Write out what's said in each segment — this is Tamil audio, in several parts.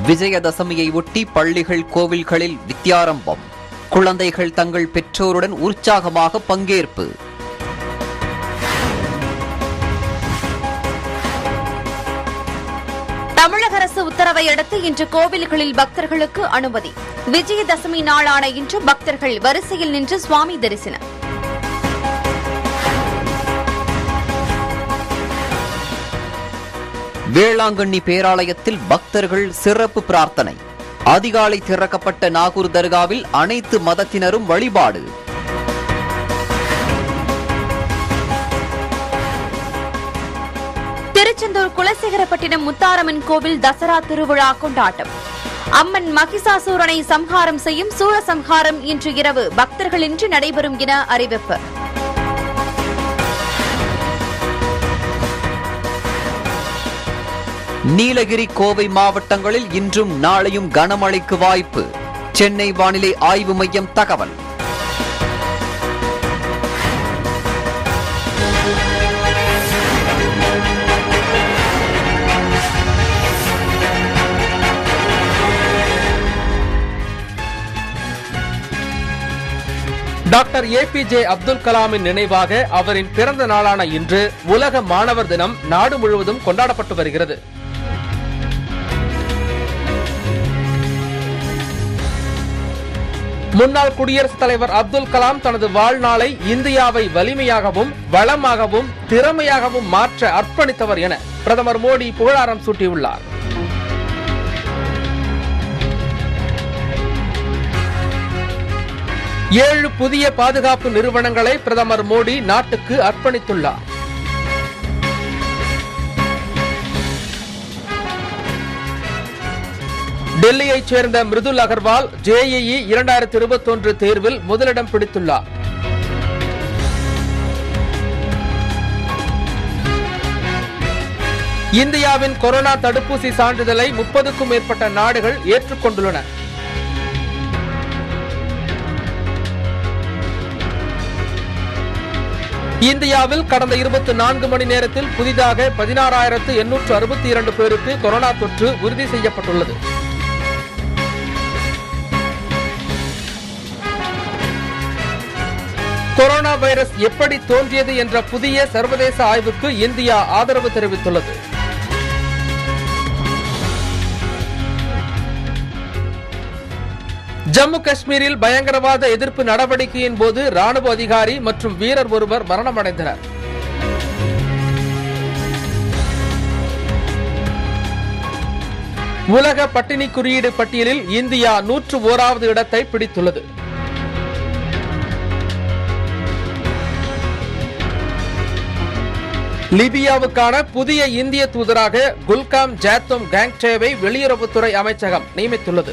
விஜயதசமியை ஒட்டி பள்ளிகள் கோவில்களில் வித்யாரம்பம் குழந்தைகள் தங்கள் பெற்றோருடன் உற்சாகமாக பங்கேற்பு தமிழக அரசு உத்தரவை அடுத்து இன்று கோவில்களில் பக்தர்களுக்கு அனுமதி விஜயதசமி நாளான இன்று பக்தர்கள் வரிசையில் நின்று சுவாமி தரிசனம் வேளாங்கண்ணி பேராலயத்தில் பக்தர்கள் சிறப்பு பிரார்த்தனை அதிகாலை திறக்கப்பட்ட நாகூர் தர்காவில் அனைத்து மதத்தினரும் வழிபாடு திருச்செந்தூர் குலசேகரப்பட்டினம் முத்தாரம்மன் கோவில் தசரா திருவிழா கொண்டாட்டம் அம்மன் மகிஷாசூரனை சம்ஹாரம் செய்யும் சூரசம்ஹாரம் இன்று இரவு பக்தர்களின்றி நடைபெறும் என அறிவிப்பு நீலகிரி கோவை மாவட்டங்களில் இன்றும் நாளையும் கனமழைக்கு வாய்ப்பு சென்னை வானிலை ஆய்வு மையம் தகவல் டாக்டர் ஏபிஜே அப்துல் கலாமின் நினைவாக அவரின் பிறந்த நாளான இன்று உலக மாணவர் தினம் நாடு முழுவதும் கொண்டாடப்பட்டு வருகிறது முன்னாள் குடியரசுத் தலைவர் அப்துல் கலாம் தனது வாழ்நாளை இந்தியாவை வலிமையாகவும் வளமாகவும் திறமையாகவும் மாற்ற அர்ப்பணித்தவர் என பிரதமர் மோடி புகழாரம் சூட்டியுள்ளார் ஏழு புதிய பாதுகாப்பு நிறுவனங்களை பிரதமர் மோடி நாட்டுக்கு அர்ப்பணித்துள்ளார் டெல்லியைச் சேர்ந்த மிருதுல் அகர்வால் ஜேஇஇ இரண்டாயிரத்தி இருபத்தொன்று தேர்வில் முதலிடம் பிடித்துள்ளார் இந்தியாவின் கொரோனா தடுப்பூசி சான்றிதழை முப்பதுக்கும் மேற்பட்ட நாடுகள் ஏற்றுக்கொண்டுள்ளன இந்தியாவில் கடந்த இருபத்தி நான்கு மணி நேரத்தில் புதிதாக பதினாறாயிரத்து எண்ணூற்று அறுபத்தி இரண்டு பேருக்கு கொரோனா தொற்று உறுதி செய்யப்பட்டுள்ளது கொரோனா வைரஸ் எப்படி தோன்றியது என்ற புதிய சர்வதேச ஆய்வுக்கு இந்தியா ஆதரவு தெரிவித்துள்ளது ஜம்மு காஷ்மீரில் பயங்கரவாத எதிர்ப்பு நடவடிக்கையின் போது ராணுவ அதிகாரி மற்றும் வீரர் ஒருவர் மரணமடைந்தனர் உலக பட்டினி குறியீடு பட்டியலில் இந்தியா நூற்று ஓராவது இடத்தை பிடித்துள்ளது லிபியாவுக்கான புதிய இந்திய தூதராக குல்காம் ஜாத்தோம் கேங்டேவை வெளியுறவுத்துறை அமைச்சகம் நியமித்துள்ளது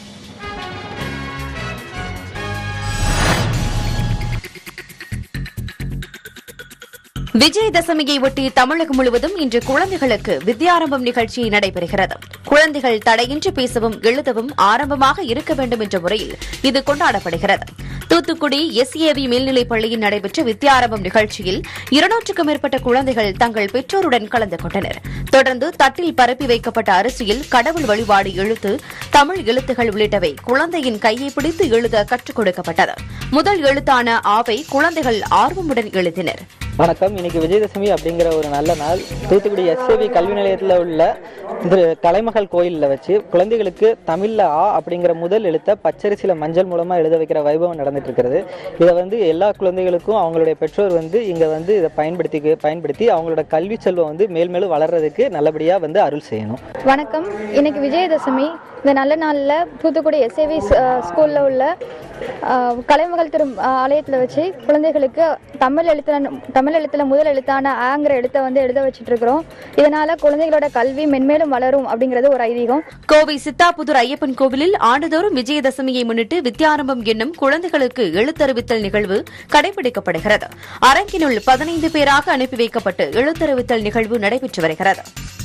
விஜயதசமியை ஒட்டி தமிழகம் முழுவதும் இன்று குழந்தைகளுக்கு வித்யாரம்பம் நிகழ்ச்சி நடைபெறுகிறது குழந்தைகள் தடையின்றி பேசவும் எழுதவும் ஆரம்பமாக இருக்க வேண்டும் என்ற முறையில் இது கொண்டாடப்படுகிறது தூத்துக்குடி எஸ்ஏவி மேல்நிலைப் பள்ளியில் நடைபெற்ற வித்யாரம்பம் நிகழ்ச்சியில் இருநூற்றுக்கும் மேற்பட்ட குழந்தைகள் தங்கள் பெற்றோருடன் கலந்து கொண்டனர் தொடர்ந்து தட்டில் பரப்பி வைக்கப்பட்ட அரிசியில் கடவுள் வழிபாடு எழுத்து தமிழ் எழுத்துகள் உள்ளிட்டவை குழந்தையின் கையை பிடித்து எழுத கற்றுக் கொடுக்கப்பட்டது முதல் எழுத்தான ஆவை குழந்தைகள் ஆர்வமுடன் எழுதினர் வணக்கம் இன்னைக்கு விஜயதசமி அப்படிங்கிற ஒரு நல்ல நாள் தூத்துக்குடி எஸ்ஏவி கல்வி நிலையத்தில் உள்ள திரு கலைமகள் கோயிலில் வச்சு குழந்தைகளுக்கு தமிழில் ஆ அப்படிங்கிற முதல் எழுத்த பச்சரிசியில் மஞ்சள் மூலமாக எழுத வைக்கிற வைபவம் நடந்துட்டு இருக்கிறது இதை வந்து எல்லா குழந்தைகளுக்கும் அவங்களுடைய பெற்றோர் வந்து இங்கே வந்து இதை பயன்படுத்தி பயன்படுத்தி அவங்களோட கல்வி செல்வம் வந்து மேல் மேலும் வளர்றதுக்கு நல்லபடியாக வந்து அருள் செய்யணும் வணக்கம் இன்னைக்கு விஜயதசமி இந்த நல்ல நாளில் தூத்துக்குடி எஸ்ஏவி ஸ்கூலில் உள்ள அஹ், கலைமகள் திரு ஆலயத்தில் வச்சு குழந்தைகளுக்கு தமிழ் எழுத்துல தமிழ் எழுத்துல முதல் எழுத்தான ஆங்கிற எழுத்தை வந்து எழுத வச்சுட்டு இருக்கிறோம் இதனால குழந்தைகளோட கல்வி மென்மேலும் வளரும் அப்படிங்கிறது ஒரு ஐதீகம் கோவை சித்தாபுதூர் ஐயப்பன் கோவிலில் ஆண்டுதோறும் விஜயதசமியை முன்னிட்டு வித்யாரம்பம் என்னும் குழந்தைகளுக்கு எழுத்தறிவித்தல் நிகழ்வு கடைபிடிக்கப்படுகிறது அரங்கினுள் பதினைந்து பேராக அனுப்பி வைக்கப்பட்டு எழுத்தறிவித்தல் நிகழ்வு நடைபெற்று வருகிறது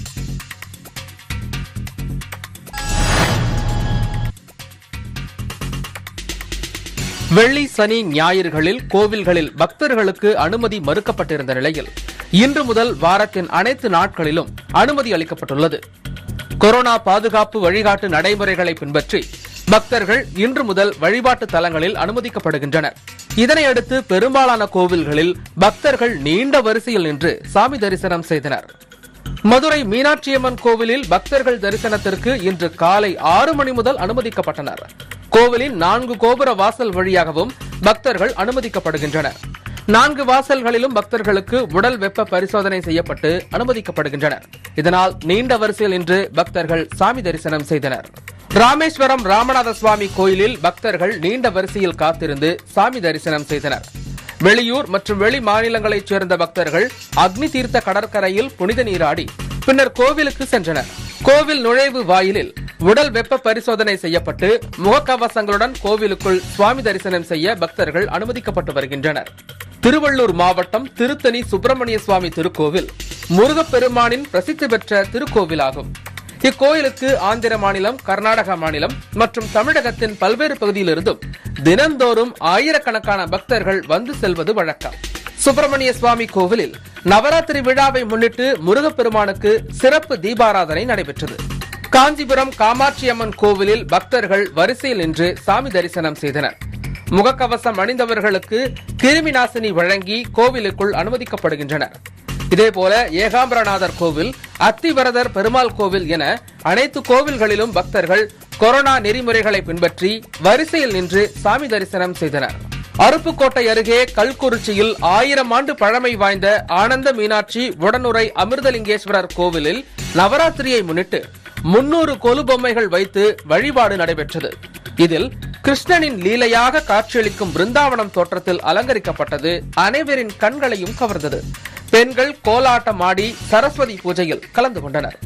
வெள்ளி சனி ஞாயிறுகளில் கோவில்களில் பக்தர்களுக்கு அனுமதி மறுக்கப்பட்டிருந்த நிலையில் இன்று முதல் வாரத்தின் அனைத்து நாட்களிலும் அனுமதி அளிக்கப்பட்டுள்ளது கொரோனா பாதுகாப்பு வழிகாட்டு நடைமுறைகளை பின்பற்றி பக்தர்கள் இன்று முதல் வழிபாட்டு தலங்களில் அனுமதிக்கப்படுகின்றனர் இதனையடுத்து பெரும்பாலான கோவில்களில் பக்தர்கள் நீண்ட வரிசையில் நின்று சாமி தரிசனம் செய்தனர் மதுரை மீனாட்சியம்மன் கோவிலில் பக்தர்கள் தரிசனத்திற்கு இன்று காலை ஆறு மணி முதல் அனுமதிக்கப்பட்டனர் கோவிலின் நான்கு கோபுர வாசல் வழியாகவும் பக்தர்கள் அனுமதிக்கப்படுகின்றனர் நான்கு வாசல்களிலும் பக்தர்களுக்கு உடல் வெப்ப பரிசோதனை செய்யப்பட்டு அனுமதிக்கப்படுகின்றனர் இதனால் நீண்ட வரிசையில் நின்று பக்தர்கள் சாமி தரிசனம் செய்தனர் ராமேஸ்வரம் ராமநாத சுவாமி கோயிலில் பக்தர்கள் நீண்ட வரிசையில் காத்திருந்து சாமி தரிசனம் செய்தனர் வெளியூர் மற்றும் வெளி மாநிலங்களைச் சேர்ந்த பக்தர்கள் அக்னி தீர்த்த கடற்கரையில் புனித நீராடி பின்னர் கோவிலுக்கு சென்றனர் கோவில் நுழைவு வாயிலில் உடல் வெப்ப பரிசோதனை செய்யப்பட்டு முகக்கவசங்களுடன் கோவிலுக்குள் சுவாமி தரிசனம் செய்ய பக்தர்கள் அனுமதிக்கப்பட்டு வருகின்றனர் திருவள்ளூர் மாவட்டம் திருத்தணி சுப்பிரமணிய சுவாமி திருக்கோவில் முருகப்பெருமானின் பிரசித்தி பெற்ற திருக்கோவிலாகும் இக்கோயிலுக்கு ஆந்திர மாநிலம் கர்நாடக மாநிலம் மற்றும் தமிழகத்தின் பல்வேறு பகுதியிலிருந்தும் தினந்தோறும் ஆயிரக்கணக்கான பக்தர்கள் வந்து செல்வது வழக்கம் சுப்பிரமணிய சுவாமி கோவிலில் நவராத்திரி விழாவை முன்னிட்டு முருகப்பெருமானுக்கு சிறப்பு தீபாராதனை நடைபெற்றது காஞ்சிபுரம் காமாட்சி அம்மன் கோவிலில் பக்தர்கள் வரிசையில் நின்று சாமி தரிசனம் செய்தனர் முகக்கவசம் அணிந்தவர்களுக்கு கிருமி நாசினி வழங்கி கோவிலுக்குள் அனுமதிக்கப்படுகின்றனர் இதேபோல ஏகாம்பரநாதர் கோவில் அத்திவரதர் பெருமாள் கோவில் என அனைத்து கோவில்களிலும் பக்தர்கள் கொரோனா நெறிமுறைகளை பின்பற்றி வரிசையில் நின்று சாமி தரிசனம் செய்தனர் அருப்புக்கோட்டை அருகே கல்குறிச்சியில் ஆயிரம் ஆண்டு பழமை வாய்ந்த ஆனந்த மீனாட்சி உடனுரை அமிர்தலிங்கேஸ்வரர் கோவிலில் நவராத்திரியை முன்னிட்டு முன்னூறு கொலு பொம்மைகள் வைத்து வழிபாடு நடைபெற்றது இதில் கிருஷ்ணனின் லீலையாக காட்சியளிக்கும் பிருந்தாவனம் தோற்றத்தில் அலங்கரிக்கப்பட்டது அனைவரின் கண்களையும் கவர்ந்தது பெண்கள் கோலாட்டம் ஆடி சரஸ்வதி பூஜையில் கலந்து கொண்டனர்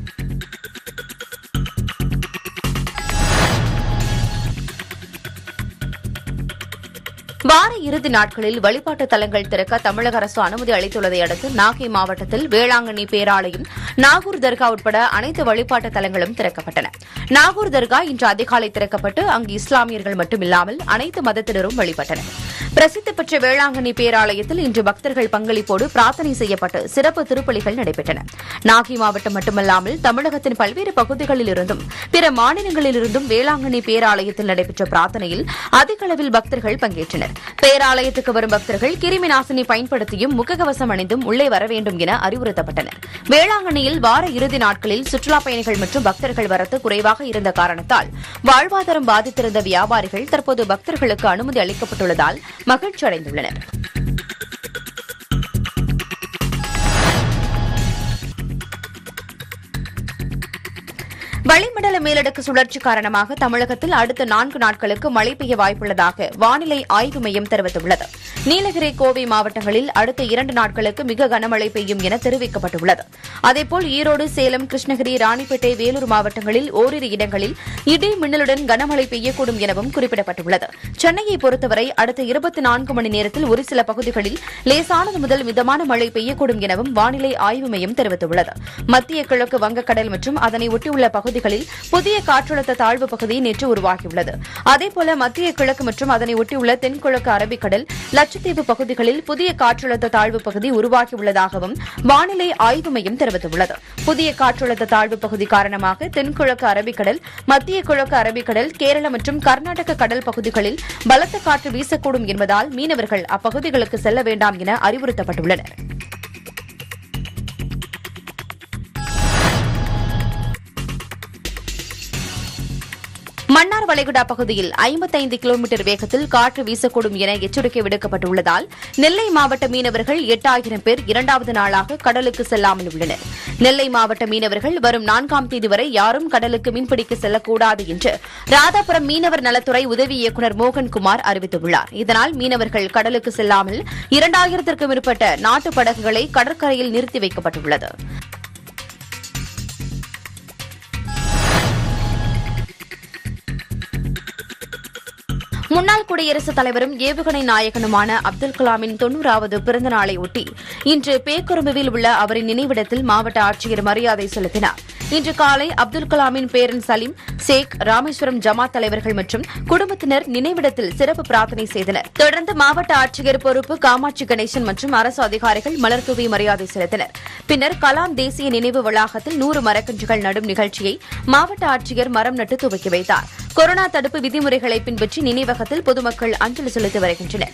வார இறுதி நாட்களில் வழிபாட்டு தலங்கள் திறக்க தமிழக அரசு அனுமதி அளித்துள்ளதை அடுத்து நாகை மாவட்டத்தில் வேளாங்கண்ணி பேராலயம் நாகூர் தர்கா உட்பட அனைத்து வழிபாட்டு தலங்களும் திறக்கப்பட்டன நாகூர் தர்கா இன்று அதிகாலை திறக்கப்பட்டு அங்கு இஸ்லாமியர்கள் மட்டுமில்லாமல் அனைத்து மதத்தினரும் வழிபட்டனர் பிரசித்தி பெற்ற வேளாங்கண்ணி பேராலயத்தில் இன்று பக்தர்கள் பங்களிப்போடு பிரார்த்தனை செய்யப்பட்டு சிறப்பு திருப்பலிகள் நடைபெற்றன நாகை மாவட்டம் மட்டுமல்லாமல் தமிழகத்தின் பல்வேறு பகுதிகளில் இருந்தும் பிற மாநிலங்களிலிருந்தும் வேளாங்கண்ணி பேராலயத்தில் நடைபெற்ற பிரார்த்தனையில் அதிக அளவில் பக்தர்கள் பங்கேற்றனர் பேராலயத்துக்கு வரும் பக்தர்கள் கிருமி நாசினி பயன்படுத்தியும் முகக்கவசம் அணிந்தும் உள்ளே வர வேண்டும் என அறிவுறுத்தப்பட்டனர் வேளாங்கண்ணியில் வார இறுதி நாட்களில் சுற்றுலாப் பயணிகள் மற்றும் பக்தர்கள் வரத்து குறைவாக இருந்த காரணத்தால் வாழ்வாதாரம் பாதித்திருந்த வியாபாரிகள் தற்போது பக்தர்களுக்கு அனுமதி அளிக்கப்பட்டுள்ளதால் மகிழ்ச்சி அடைந்துள்ளனர் வளிமண்டல மேலடுக்கு சுழற்சி காரணமாக தமிழகத்தில் அடுத்த நான்கு நாட்களுக்கு மழை பெய்ய வாய்ப்புள்ளதாக வானிலை ஆய்வு மையம் தெரிவித்துள்ளது நீலகிரி கோவை மாவட்டங்களில் அடுத்த இரண்டு நாட்களுக்கு மிக கனமழை பெய்யும் என தெரிவிக்கப்பட்டுள்ளது அதேபோல் ஈரோடு சேலம் கிருஷ்ணகிரி ராணிப்பேட்டை வேலூர் மாவட்டங்களில் ஓரிரு இடங்களில் இடி மின்னலுடன் கனமழை பெய்யக்கூடும் எனவும் குறிப்பிடப்பட்டுள்ளது சென்னையை பொறுத்தவரை அடுத்த இருபத்தி நான்கு மணி நேரத்தில் ஒரு சில பகுதிகளில் லேசானது முதல் மிதமான மழை பெய்யக்கூடும் எனவும் வானிலை ஆய்வு மையம் தெரிவித்துள்ளது மத்திய கிழக்கு வங்கக்கடல் மற்றும் அதனை ஒட்டியுள்ள பகுதிகளில் புதிய காற்றழுத்த தாழ்வு பகுதி நேற்று உருவாகியுள்ளது அதேபோல மத்திய கிழக்கு மற்றும் அதனை ஒட்டியுள்ள தென்கிழக்கு அரபிக்கடல் லட்சத்தீவு பகுதிகளில் புதிய காற்றழுத்த தாழ்வு பகுதி உருவாகியுள்ளதாகவும் வானிலை ஆய்வு மையம் தெரிவித்துள்ளது புதிய காற்றழுத்த தாழ்வு பகுதி காரணமாக தென்கிழக்கு அரபிக்கடல் மத்திய கிழக்கு அரபிக்கடல் கேரள மற்றும் கர்நாடக கடல் பகுதிகளில் பலத்த காற்று வீசக்கூடும் என்பதால் மீனவர்கள் அப்பகுதிகளுக்கு செல்ல வேண்டாம் என அறிவுறுத்தப்பட்டுள்ளனர் மன்னார் வளைகுடா பகுதியில் ஐம்பத்தைந்து கிலோமீட்டர் வேகத்தில் காற்று வீசக்கூடும் என எச்சரிக்கை விடுக்கப்பட்டுள்ளதால் நெல்லை மாவட்ட மீனவர்கள் எட்டாயிரம் பேர் இரண்டாவது நாளாக கடலுக்கு செல்லாமல் உள்ளனர் நெல்லை மாவட்ட மீனவர்கள் வரும் நான்காம் தேதி வரை யாரும் கடலுக்கு மீன்பிடிக்க செல்லக்கூடாது என்று ராதாபுரம் மீனவர் நலத்துறை உதவி இயக்குநர் மோகன்குமார் அறிவித்துள்ளார் இதனால் மீனவர்கள் கடலுக்கு செல்லாமல் இரண்டாயிரத்திற்கும் மேற்பட்ட நாட்டு படகுகளை கடற்கரையில் நிறுத்தி வைக்கப்பட்டுள்ளது முன்னாள் குடியரசுத் தலைவரும் ஏவுகணை நாயகனுமான அப்துல் கலாமின் தொன்னூறாவது பிறந்த நாளை ஒட்டி இன்று பேக்குரம்புவில் உள்ள அவரின் நினைவிடத்தில் மாவட்ட ஆட்சியர் மரியாதை செலுத்தினார் இன்று காலை அப்துல் கலாமின் பேரன் சலீம் சேக் ராமேஸ்வரம் ஜமாத் தலைவர்கள் மற்றும் குடும்பத்தினர் நினைவிடத்தில் சிறப்பு பிரார்த்தனை செய்தனர் தொடர்ந்து மாவட்ட ஆட்சியர் பொறுப்பு காமாட்சி கணேசன் மற்றும் அரசு அதிகாரிகள் மலர்தூவி மரியாதை செலுத்தினர் பின்னர் கலாம் தேசிய நினைவு வளாகத்தில் நூறு மரக்கன்றுகள் நடும் நிகழ்ச்சியை மாவட்ட ஆட்சியர் மரம் நட்டு துவக்கி வைத்தார் கொரோனா தடுப்பு விதிமுறைகளை பின்பற்றி நினைவகத்தில் பொதுமக்கள் அஞ்சலி செலுத்தி வருகின்றனர்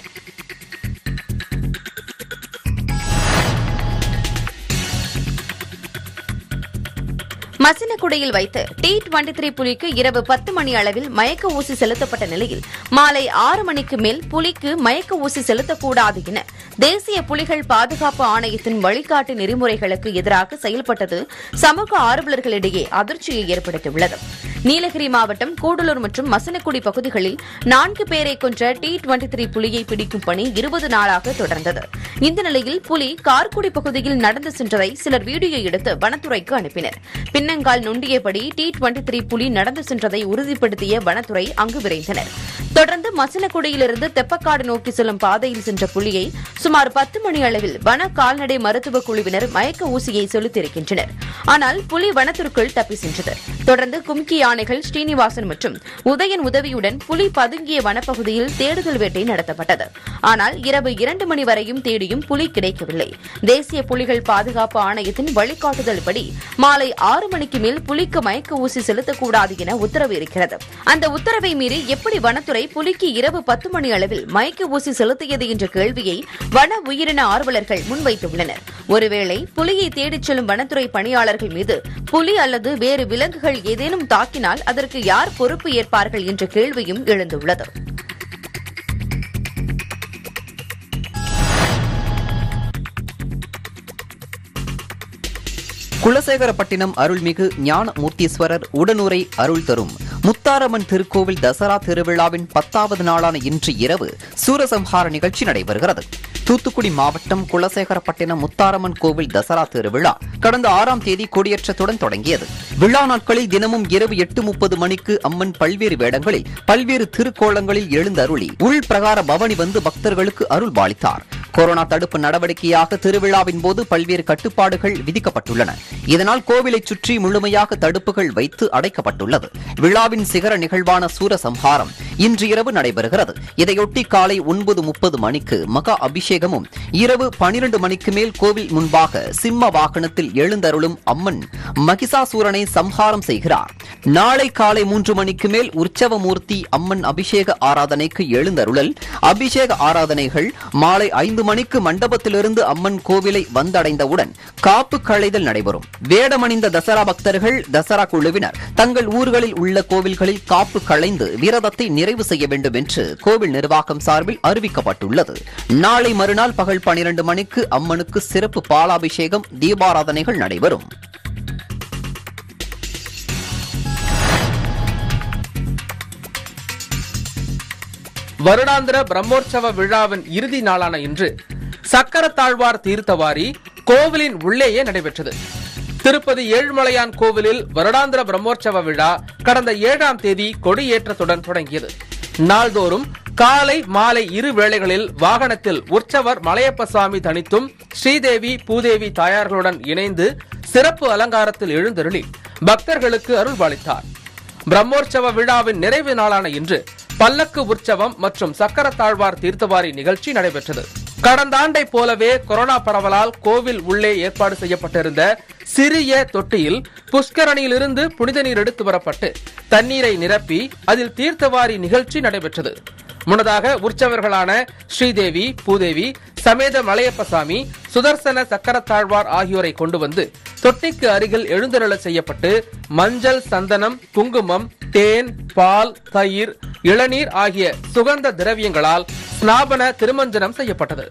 மசினகுடியில் வைத்து டி டுவெண்டி த்ரீ புலிக்கு இரவு பத்து மணி அளவில் மயக்க ஊசி செலுத்தப்பட்ட நிலையில் மாலை ஆறு மணிக்கு மேல் புலிக்கு மயக்க ஊசி செலுத்தக்கூடாது என தேசிய புலிகள் பாதுகாப்பு ஆணையத்தின் வழிகாட்டு நெறிமுறைகளுக்கு எதிராக செயல்பட்டது சமூக ஆர்வலர்களிடையே அதிர்ச்சியை ஏற்படுத்தியுள்ளது நீலகிரி மாவட்டம் கூடலூர் மற்றும் மசனக்குடி பகுதிகளில் நான்கு பேரை கொன்ற டி டுவெண்டி த்ரீ புலியை பிடிக்கும் பணி இருபது நாளாக தொடர்ந்தது இந்த நிலையில் புலி கார்குடி பகுதியில் நடந்து சென்றதை சிலர் வீடியோ எடுத்து வனத்துறைக்கு அனுப்பினர் பின்னங்கால் நொண்டியபடி டி டுவெண்டி த்ரீ புலி நடந்து சென்றதை உறுதிப்படுத்திய வனத்துறை அங்கு விரைந்தனர் தொடர்ந்து மசனக்குடியிலிருந்து தெப்பக்காடு நோக்கி செல்லும் பாதையில் சென்ற புலியை சுமார் பத்து மணி அளவில் வன கால்நடை மருத்துவ குழுவினர் மயக்க ஊசியை செலுத்தியிருக்கின்றனர் ஆனால் புலி வனத்திற்குள் தப்பி சென்றது தொடர்ந்து கும்கி யானைகள் ஸ்ரீனிவாசன் மற்றும் உதயன் உதவியுடன் புலி பதுங்கிய வனப்பகுதியில் தேடுதல் வேட்டை நடத்தப்பட்டது ஆனால் இரவு இரண்டு மணி வரையும் தேடியும் புலி கிடைக்கவில்லை தேசிய புலிகள் பாதுகாப்பு ஆணையத்தின் வழிகாட்டுதல்படி மாலை ஆறு மணிக்கு மேல் புலிக்கு மயக்க ஊசி செலுத்தக்கூடாது என உத்தரவு இருக்கிறது அந்த உத்தரவை மீறி எப்படி வனத்துறை புலிக்கு இரவு பத்து மணி அளவில் மயக்க ஊசி செலுத்தியது என்ற கேள்வியை வன உயிரின ஆர்வலர்கள் முன்வைத்துள்ளனர் ஒருவேளை புலியை தேடிச் செல்லும் வனத்துறை பணியாளர்கள் மீது புலி அல்லது வேறு விலங்குகள் ஏதேனும் தாக்கினால் அதற்கு யார் பொறுப்பு ஏற்பார்கள் என்ற கேள்வியும் எழுந்துள்ளது குலசேகரப்பட்டினம் அருள்மிகு ஞானமூர்த்தீஸ்வரர் உடனுரை அருள் தரும் முத்தாரம்மன் திருக்கோவில் தசரா திருவிழாவின் பத்தாவது நாளான இன்று இரவு சூரசம்ஹார நிகழ்ச்சி நடைபெறுகிறது தூத்துக்குடி மாவட்டம் குலசேகரப்பட்டினம் முத்தாரம்மன் கோவில் தசரா திருவிழா கடந்த ஆறாம் தேதி கொடியேற்றத்துடன் தொடங்கியது விழா நாட்களில் தினமும் இரவு எட்டு முப்பது மணிக்கு அம்மன் பல்வேறு வேடங்களில் பல்வேறு திருக்கோலங்களில் எழுந்தருளி உள் பிரகார பவனி வந்து பக்தர்களுக்கு அருள் பாலித்தார் கொரோனா தடுப்பு நடவடிக்கையாக திருவிழாவின் போது பல்வேறு கட்டுப்பாடுகள் விதிக்கப்பட்டுள்ளன இதனால் கோவிலை சுற்றி முழுமையாக தடுப்புகள் வைத்து அடைக்கப்பட்டுள்ளது விழாவின் சிகர நிகழ்வான சூரசம்ஹாரம் இன்று இரவு நடைபெறுகிறது இதையொட்டி காலை ஒன்பது முப்பது மணிக்கு மகா அபிஷேகமும் இரவு பனிரெண்டு மணிக்கு மேல் கோவில் முன்பாக சிம்ம வாகனத்தில் எழுந்தருளும் அம்மன் மகிஷாசூரனை சம்ஹாரம் செய்கிறார் நாளை காலை மூன்று மணிக்கு மேல் உற்சவமூர்த்தி அம்மன் அபிஷேக ஆராதனைக்கு எழுந்தருளல் அபிஷேக ஆராதனைகள் மாலை ஐந்து மணிக்கு மண்டபத்திலிருந்து அம்மன் கோவிலை வந்தடைந்தவுடன் காப்பு களைதல் நடைபெறும் வேடமணிந்த தசரா பக்தர்கள் தசரா குழுவினர் தங்கள் ஊர்களில் உள்ள கோவில்களில் காப்பு களைந்து விரதத்தை நிறைவு செய்ய வேண்டும் என்று கோவில் நிர்வாகம் சார்பில் அறிவிக்கப்பட்டுள்ளது நாளை மறுநாள் பகல் பனிரெண்டு மணிக்கு அம்மனுக்கு சிறப்பு பாலாபிஷேகம் தீபாராதனைகள் நடைபெறும் வருடாந்திர பிரம்மோற்சவ விழாவின் இறுதி நாளான இன்று சக்கரத்தாழ்வார் தீர்த்தவாரி கோவிலின் உள்ளேயே நடைபெற்றது திருப்பதி ஏழுமலையான் கோவிலில் வருடாந்திர பிரம்மோற்சவ விழா கடந்த ஏழாம் தேதி கொடியேற்றத்துடன் தொடங்கியது நாள்தோறும் காலை மாலை இரு வேளைகளில் வாகனத்தில் உற்சவர் மலையப்ப சுவாமி தனித்தும் ஸ்ரீதேவி பூதேவி தாயார்களுடன் இணைந்து சிறப்பு அலங்காரத்தில் எழுந்தருளி பக்தர்களுக்கு அருள்பாலித்தார் பிரம்மோற்சவ விழாவின் நிறைவு நாளான இன்று பல்லக்கு உற்சவம் மற்றும் சக்கரத்தாழ்வார் தீர்த்தவாரி நிகழ்ச்சி நடைபெற்றது கடந்த ஆண்டை போலவே கொரோனா பரவலால் கோவில் உள்ளே ஏற்பாடு செய்யப்பட்டிருந்த சிறிய தொட்டியில் புஷ்கரணியிலிருந்து புனித நீர் எடுத்து வரப்பட்டு தண்ணீரை நிரப்பி அதில் தீர்த்தவாரி நிகழ்ச்சி நடைபெற்றது முன்னதாக உற்சவர்களான ஸ்ரீதேவி பூதேவி சமேத மலையப்பசாமி சுதர்சன சக்கரத்தாழ்வார் ஆகியோரை கொண்டு வந்து தொட்டிக்கு அருகில் எழுந்தருள செய்யப்பட்டு மஞ்சள் சந்தனம் குங்குமம் தேன் பால் தயிர் இளநீர் ஆகிய சுகந்த திரவியங்களால் ஸ்நாபன திருமஞ்சனம் செய்யப்பட்டது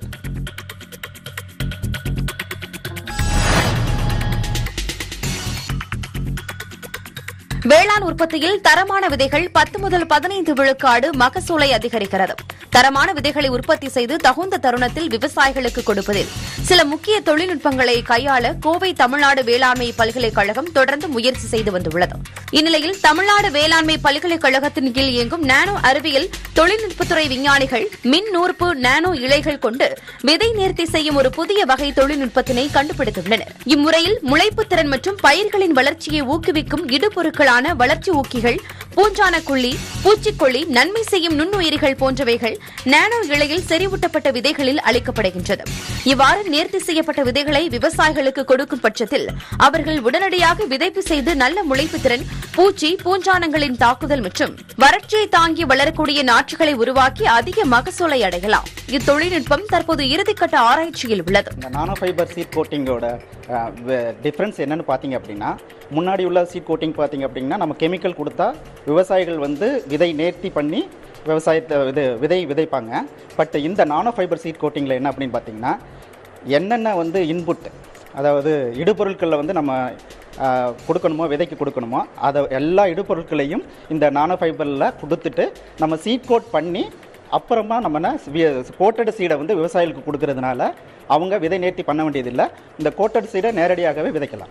வேளாண் உற்பத்தியில் தரமான விதைகள் பத்து முதல் பதினைந்து விழுக்காடு மகசூலை அதிகரிக்கிறது தரமான விதைகளை உற்பத்தி செய்து தகுந்த தருணத்தில் விவசாயிகளுக்கு கொடுப்பதில் சில முக்கிய தொழில்நுட்பங்களை கையாள கோவை தமிழ்நாடு வேளாண்மை பல்கலைக்கழகம் தொடர்ந்து முயற்சி செய்து வந்துள்ளது இந்நிலையில் தமிழ்நாடு வேளாண்மை பல்கலைக்கழகத்தின் கீழ் இயங்கும் நானோ அறிவியல் தொழில்நுட்பத்துறை விஞ்ஞானிகள் மின் நூற்பு நானோ இழைகள் கொண்டு விதை நேர்த்தி செய்யும் ஒரு புதிய வகை தொழில்நுட்பத்தினை கண்டுபிடித்துள்ளனர் இம்முறையில் முளைப்பு திறன் மற்றும் பயிர்களின் வளர்ச்சியை ஊக்குவிக்கும் இடுபொருட்களான வளர்ச்சி ஊக்கிகள் பூஞ்சான கொல்லி பூச்சிக்கொல்லி நன்மை செய்யும் நுண்ணுயிரிகள் போன்றவைகள் நானோ இழையில் செறிவூட்டப்பட்ட விதைகளில் அளிக்கப்படுகின்றது இவ்வாறு நேர்த்தி செய்யப்பட்ட விதைகளை விவசாயிகளுக்கு கொடுக்கும் பட்சத்தில் அவர்கள் உடனடியாக விதைப்பு செய்து நல்ல முளைப்பு திறன் பூச்சி பூஞ்சானங்களின் தாக்குதல் மற்றும் வறட்சியை தாங்கி வளரக்கூடிய நாற்றுகளை உருவாக்கி அதிக மகசூலை அடையலாம் இத்தொழில்நுட்பம் தற்போது இறுதிக்கட்ட ஆராய்ச்சியில் உள்ளது இந்த நானோ ஃபைபர் சீட் கோட்டிங்கோட டிஃப்ரென்ஸ் என்னன்னு பார்த்தீங்க அப்படின்னா முன்னாடி உள்ள சீட் கோட்டிங் பார்த்தீங்க அப்படின்னா நம்ம கெமிக்கல் கொடுத்தா விவசாயிகள் வந்து விதை நேர்த்தி பண்ணி விவசாயத்தை இது விதை விதைப்பாங்க பட் இந்த நானோ ஃபைபர் சீட் கோட்டிங்கில் என்ன அப்படின்னு பார்த்தீங்கன்னா என்னென்ன வந்து இன்புட் அதாவது இடுபொருட்களில் வந்து நம்ம ஆ, கொடுக்கணுமோ விதைக்கு கொடுக்கணுமோ அதை எல்லா இடுபொருட்களையும் இந்த நானோ ஃபைபரில் கொடுத்துட்டு நம்ம சீட் கோட் பண்ணி அப்புறமா நம்ம கோட்டட் சீடை வந்து விவசாயிகளுக்கு கொடுக்கறதுனால அவங்க விதை நேர்த்தி பண்ண வேண்டியதில்லை இந்த கோட்டட் சீடை நேரடியாகவே விதைக்கலாம்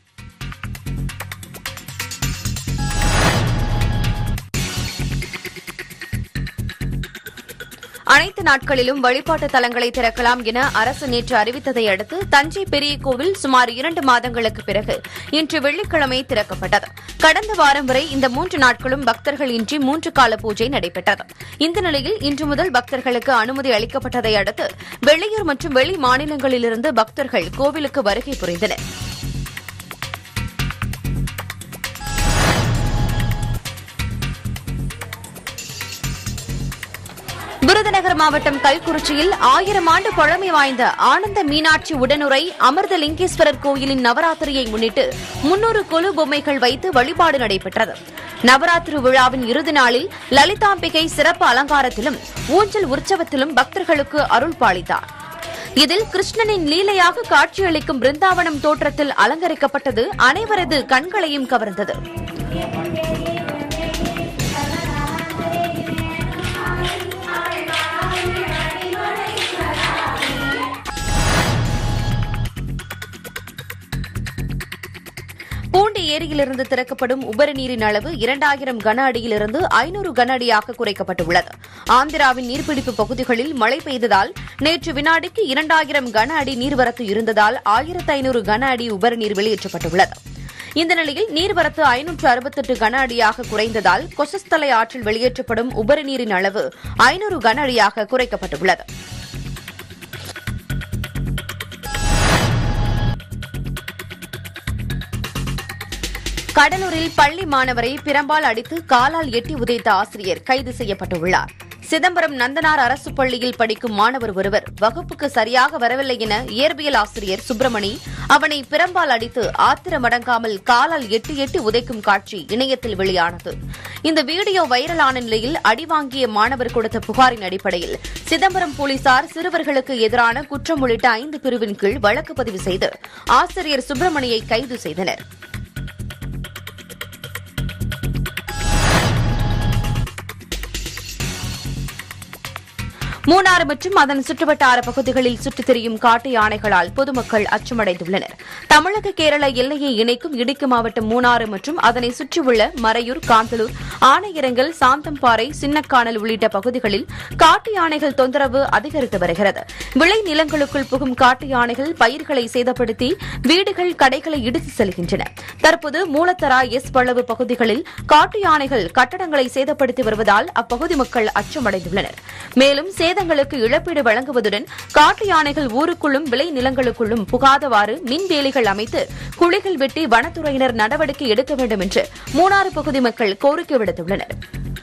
அனைத்து நாட்களிலும் வழிபாட்டு தலங்களை திறக்கலாம் என அரசு நேற்று அறிவித்ததை அடுத்து தஞ்சை பெரிய கோவில் சுமார் இரண்டு மாதங்களுக்கு பிறகு இன்று வெள்ளிக்கிழமை திறக்கப்பட்டது கடந்த வாரம் வரை இந்த மூன்று நாட்களும் பக்தர்கள் இன்றி மூன்று கால பூஜை நடைபெற்றது இந்த நிலையில் இன்று முதல் பக்தர்களுக்கு அனுமதி அளிக்கப்பட்டதை அடுத்து வெளியூர் மற்றும் வெளி மாநிலங்களிலிருந்து பக்தர்கள் கோவிலுக்கு வருகை புரிந்தனர் விருதுநகர் மாவட்டம் கல்குறிச்சியில் ஆயிரம் ஆண்டு பழமை வாய்ந்த ஆனந்த மீனாட்சி உடனுரை அமிர்த லிங்கேஸ்வரர் கோயிலின் நவராத்திரியை முன்னிட்டு முன்னூறு கொலு பொம்மைகள் வைத்து வழிபாடு நடைபெற்றது நவராத்திரி விழாவின் இறுதி நாளில் லலிதாம்பிகை சிறப்பு அலங்காரத்திலும் ஊஞ்சல் உற்சவத்திலும் பக்தர்களுக்கு அருள் பாலித்தார் இதில் கிருஷ்ணனின் லீலையாக காட்சியளிக்கும் பிருந்தாவனம் தோற்றத்தில் அலங்கரிக்கப்பட்டது அனைவரது கண்களையும் கவர்ந்தது பூண்டி ஏரியிலிருந்து திறக்கப்படும் உபரி நீரின் அளவு இரண்டாயிரம் கன அடியிலிருந்து ஐநூறு கன அடியாக குறைக்கப்பட்டுள்ளது ஆந்திராவின் நீர்பிடிப்பு பகுதிகளில் மழை பெய்ததால் நேற்று வினாடிக்கு இரண்டாயிரம் கன அடி நீர்வரத்து இருந்ததால் ஆயிரத்து ஐநூறு கன அடி உபரி நீர் வெளியேற்றப்பட்டுள்ளது இந்த நிலையில் நீர்வரத்து ஐநூற்று அறுபத்தெட்டு கன அடியாக குறைந்ததால் கொசஸ்தலை ஆற்றில் வெளியேற்றப்படும் உபரி நீரின் அளவு ஐநூறு கன அடியாக குறைக்கப்பட்டுள்ளது கடலூரில் பள்ளி மாணவரை பிரம்பால் அடித்து காலால் எட்டி உதைத்த ஆசிரியர் கைது செய்யப்பட்டுள்ளார் சிதம்பரம் நந்தனார் அரசு பள்ளியில் படிக்கும் மாணவர் ஒருவர் வகுப்புக்கு சரியாக வரவில்லை என இயற்பியல் ஆசிரியர் சுப்பிரமணி அவனை பிரம்பால் அடித்து ஆத்திரமடங்காமல் காலால் எட்டி எட்டி உதைக்கும் காட்சி இணையத்தில் வெளியானது இந்த வீடியோ வைரலான நிலையில் அடி வாங்கிய மாணவர் கொடுத்த புகாரின் அடிப்படையில் சிதம்பரம் போலீசார் சிறுவர்களுக்கு எதிரான குற்றம் உள்ளிட்ட ஐந்து பிரிவின் கீழ் வழக்கு பதிவு செய்து ஆசிரியர் சுப்பிரமணியை கைது செய்தனர் மூணாறு மற்றும் அதன் சுற்றுவட்டார பகுதிகளில் சுற்றித் திரியும் காட்டு யானைகளால் பொதுமக்கள் அச்சமடைந்துள்ளனர் தமிழக கேரள எல்லையை இணைக்கும் இடுக்கி மாவட்டம் மூணாறு மற்றும் அதனை சுற்றியுள்ள மறையூர் காந்தலூர் ஆனையிரங்கல் சாந்தம்பாறை சின்னக்கானல் உள்ளிட்ட பகுதிகளில் காட்டு யானைகள் தொந்தரவு அதிகரித்து வருகிறது விளை நிலங்களுக்குள் புகும் காட்டு யானைகள் பயிர்களை சேதப்படுத்தி வீடுகள் கடைகளை இடித்து செல்கின்றன தற்போது மூலத்தரா எஸ் பளவு பகுதிகளில் காட்டு யானைகள் கட்டடங்களை சேதப்படுத்தி வருவதால் அப்பகுதி மக்கள் அச்சமடைந்துள்ளனர் மேலும் சேதங்களுக்கு இழப்பீடு வழங்குவதுடன் காட்டு யானைகள் ஊருக்குள்ளும் விளை நிலங்களுக்குள்ளும் புகாதவாறு மின்வேலிகள் அமைத்து குழிகள் வெட்டி வனத்துறையினர் நடவடிக்கை எடுக்க வேண்டும் என்று மூணாறு பகுதி மக்கள் கோரிக்கை விடுத்துள்ளனர்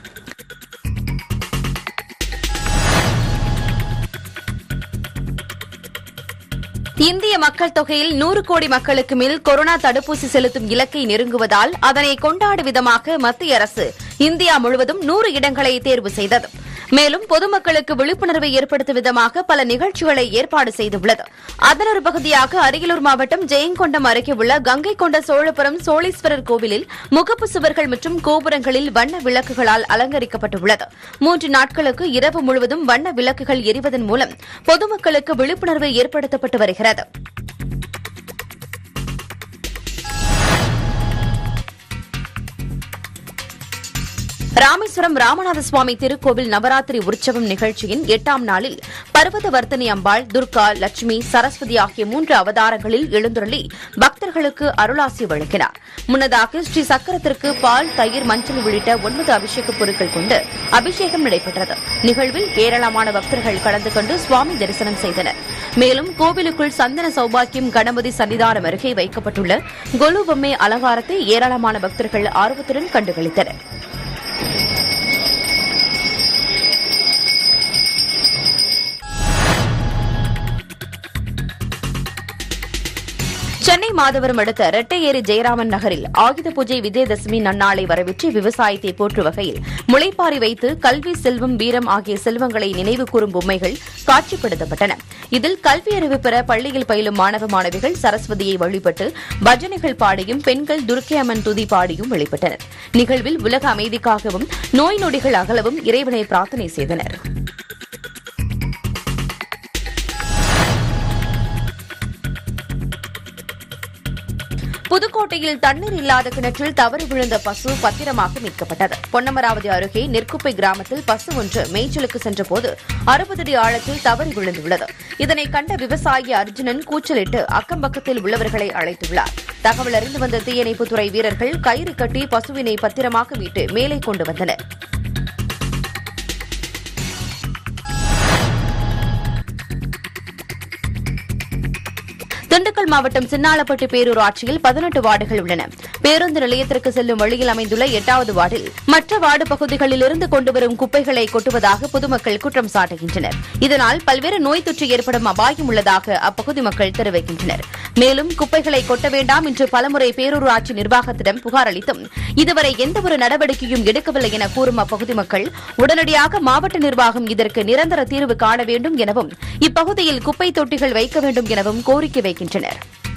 இந்திய மக்கள் தொகையில் நூறு கோடி மக்களுக்கு மேல் கொரோனா தடுப்பூசி செலுத்தும் இலக்கை நெருங்குவதால் அதனை கொண்டாடும் விதமாக மத்திய அரசு இந்தியா முழுவதும் நூறு இடங்களை தேர்வு செய்தது மேலும் பொதுமக்களுக்கு விழிப்புணர்வை ஏற்படுத்தும் விதமாக பல நிகழ்ச்சிகளை ஏற்பாடு செய்துள்ளது அதன் ஒரு பகுதியாக அரியலூர் மாவட்டம் ஜெயங்கொண்டம் அருகே உள்ள கங்கை கொண்ட சோழபுரம் சோழீஸ்வரர் கோவிலில் முகப்பு சுவர்கள் மற்றும் கோபுரங்களில் வண்ண விளக்குகளால் அலங்கரிக்கப்பட்டுள்ளது மூன்று நாட்களுக்கு இரவு முழுவதும் வண்ண விளக்குகள் எரிவதன் மூலம் பொதுமக்களுக்கு விழிப்புணர்வு ஏற்படுத்தப்பட்டு வருகிறது ராமேஸ்வரம் ராமநாத சுவாமி திருக்கோவில் நவராத்திரி உற்சவம் நிகழ்ச்சியின் எட்டாம் நாளில் பர்வத வர்த்தனி அம்பாள் துர்கா லட்சுமி சரஸ்வதி ஆகிய மூன்று அவதாரங்களில் எழுந்துருளி பக்தர்களுக்கு அருளாசி வழங்கினார் முன்னதாக ஸ்ரீ சக்கரத்திற்கு பால் தயிர் மஞ்சள் உள்ளிட்ட ஒன்பது அபிஷேக பொருட்கள் கொண்டு அபிஷேகம் நடைபெற்றது நிகழ்வில் ஏராளமான பக்தர்கள் கலந்து கொண்டு சுவாமி தரிசனம் செய்தனர் மேலும் கோவிலுக்குள் சந்தன சௌபாக்கியம் கணபதி சன்னிதானம் அருகே வைக்கப்பட்டுள்ள கொலு பொம்மை அலங்காரத்தை ஏராளமான பக்தர்கள் ஆர்வத்துடன் கண்டுகளித்தனர் சென்னை மாதவரம் அடுத்த ரெட்டையேரி ஜெயராமன் நகரில் ஆயுத பூஜை விஜயதசமி நன்னாளை வரவேற்று விவசாயத்தை போற்றும் வகையில் முளைப்பாரி வைத்து கல்வி செல்வம் வீரம் ஆகிய செல்வங்களை நினைவு கூறும் பொம்மைகள் காட்சிப்படுத்தப்பட்டன இதில் கல்வி அறிவு பெற பள்ளியில் பயிலும் மாணவ மாணவிகள் சரஸ்வதியை வழிபட்டு பஜனைகள் பாடியும் பெண்கள் துர்க்கை அம்மன் துதி பாடியும் வழிபட்டனர் நிகழ்வில் உலக அமைதிக்காகவும் நோய் நொடிகள் அகலவும் இறைவனை பிரார்த்தனை செய்தனர் புதுக்கோட்டையில் தண்ணீர் இல்லாத கிணற்றில் தவறி விழுந்த பசு பத்திரமாக மீட்கப்பட்டது பொன்னமராவதி அருகே நெற்குப்பை கிராமத்தில் பசு ஒன்று மேய்ச்சலுக்கு சென்றபோது அறுபது அடி ஆழத்தில் தவறி விழுந்துள்ளது இதனை கண்ட விவசாயி அர்ஜுனன் கூச்சலிட்டு அக்கம்பக்கத்தில் உள்ளவர்களை அழைத்துள்ளார் தகவல் அறிந்து வந்த தீயணைப்புத்துறை வீரர்கள் கயிறு கட்டி பசுவினை பத்திரமாக மீட்டு மேலே கொண்டு வந்தனர் திண்டுக்கல் மாவட்டம் சின்னாளப்பட்டு பேரூராட்சியில் பதினெட்டு வார்டுகள் உள்ளன பேருந்து நிலையத்திற்கு செல்லும் வழியில் அமைந்துள்ள எட்டாவது வார்டில் மற்ற வார்டு பகுதிகளிலிருந்து கொண்டுவரும் குப்பைகளை கொட்டுவதாக பொதுமக்கள் குற்றம் சாட்டுகின்றனர் இதனால் பல்வேறு நோய் தொற்று ஏற்படும் அபாயம் உள்ளதாக அப்பகுதி மக்கள் தெரிவிக்கின்றனர் மேலும் குப்பைகளை கொட்ட வேண்டாம் என்று பலமுறை பேரூராட்சி நிர்வாகத்திடம் புகார் அளித்தும் இதுவரை எந்தவொரு நடவடிக்கையும் எடுக்கவில்லை என கூறும் அப்பகுதி மக்கள் உடனடியாக மாவட்ட நிர்வாகம் இதற்கு நிரந்தர தீர்வு காண வேண்டும் எனவும் இப்பகுதியில் குப்பை தொட்டிகள் வைக்க வேண்டும் எனவும் கோரிக்கை வைக்கின்றனர்